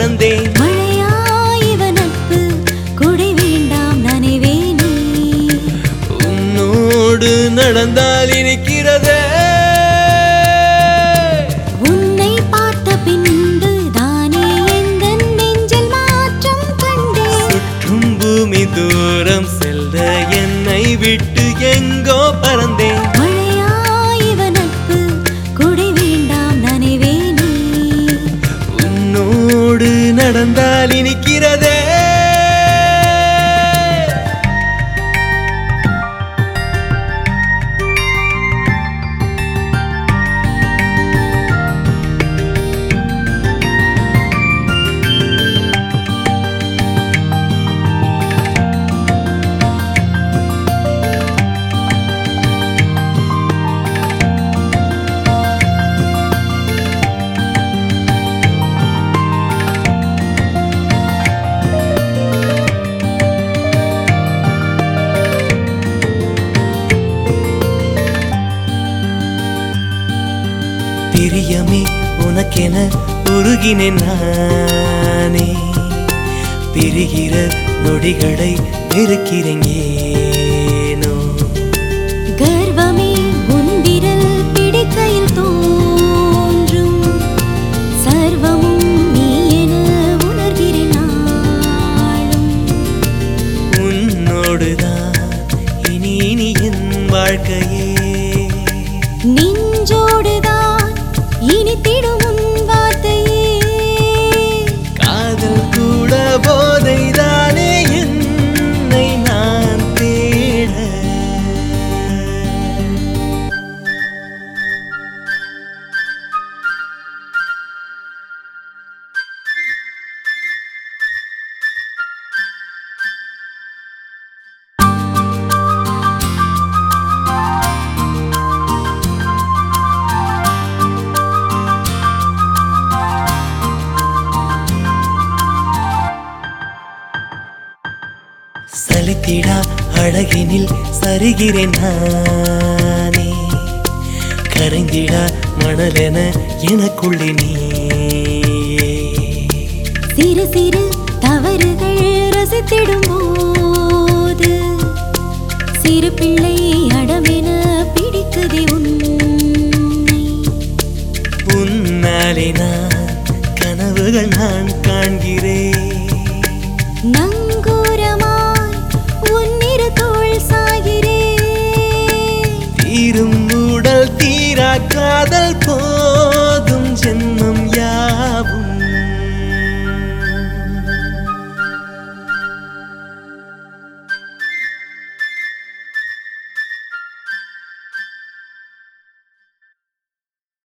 பறந்தேன் மழையாயிவ நட்பு கொடை வேண்டாம் நனைவே நீ உன்னோடு நடந்தால் இனிக்கிறதே உன்னை பார்த்த பின்பு தானே எந்தன் நெஞ்சில் மாற்றம் கண்டேன் சுற்றும் பூமி தூரம் செல்ல என்னை விட்டு எங்கோ பறந்தேன் மழையாயிவ நட்பு கொடை வேண்டாம் நனைவே நீ உன்னோடு நடந்தால் இனிக்கிறதே பிரியமே உனக்கென உருகினேன் நானே பிரிகிற நொடிகளை வெறுக்கிறேன் ஏனோ கர்வமே உன்விரல் பிடிக்கையில் தோன்றும் சர்வமும் நீ என உணர்கிறேன் நாளும் உன்னோடுதான் இனி இனி என் வாழ்க்கையே நெஞ்சோடுதான் இனித்திடும் உன் வார்த்தையே காதல் கூட போதைதானே என்னை நான் தேட சலித்திடா அழகினில் சரிகிறேன் நானே கரைந்திடா மணலென எனக்குள்ளே நீயே சிறு சிறு தவறுகள் ரசித்திடும் போது சிறு பிள்ளை அடமென பிடிக்குதே உன்னை உன்னாலே நான் கனவுகள் நான் காண்கிறேன்